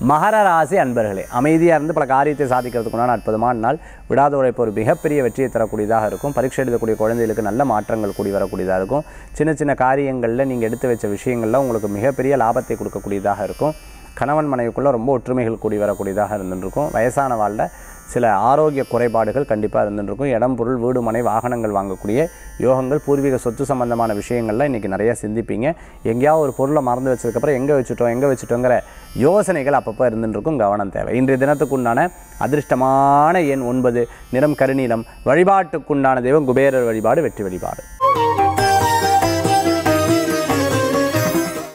மகர ராசி அன்பர்களே அமைதியாக இருந்து பல காரியத்தை சாதிக்கிறதுக்குண்டான அற்புதமான நாள் விடாத உழைப்பு ஒரு மிகப்பெரிய வெற்றியை தரக்கூடியதாக இருக்கும் பரீட்சை எழுதக்கூடிய குழந்தைகளுக்கு நல்ல மாற்றங்கள் கூடி வரக்கூடியதாக இருக்கும் சின்ன சின்ன காரியங்களில் நீங்கள் எடுத்து வச்ச விஷயங்களில் உங்களுக்கு மிகப்பெரிய லாபத்தை கொடுக்கக்கூடியதாக இருக்கும் கணவன் மனைவிக்குள்ளே ரொம்ப ஒற்றுமைகள் கூடி வரக்கூடியதாக இருந்துருக்கும் வயசான வாழ்ல சில ஆரோக்கிய குறைபாடுகள் கண்டிப்பாக இருந்துருக்கும் இடம் பொருள் வீடு மனை வாகனங்கள் வாங்கக்கூடிய யோகங்கள் பூர்வீக சொத்து சம்பந்தமான விஷயங்கள்லாம் இன்றைக்கி நிறைய சிந்திப்பீங்க எங்கேயாவது ஒரு பொருளை மறந்து வச்சதுக்கப்புறம் எங்கே வச்சுட்டோம் எங்கே வச்சுட்டோங்கிற யோசனைகள் அப்பப்போ இருந்துருக்கும் கவனம் தேவை இன்றைய தினத்துக்குண்டான அதிர்ஷ்டமான எண் ஒன்பது நிறம் கருநீலம் வழிபாட்டுக்குண்டான தெய்வம் குபேரர் வழிபாடு வெற்றி வழிபாடு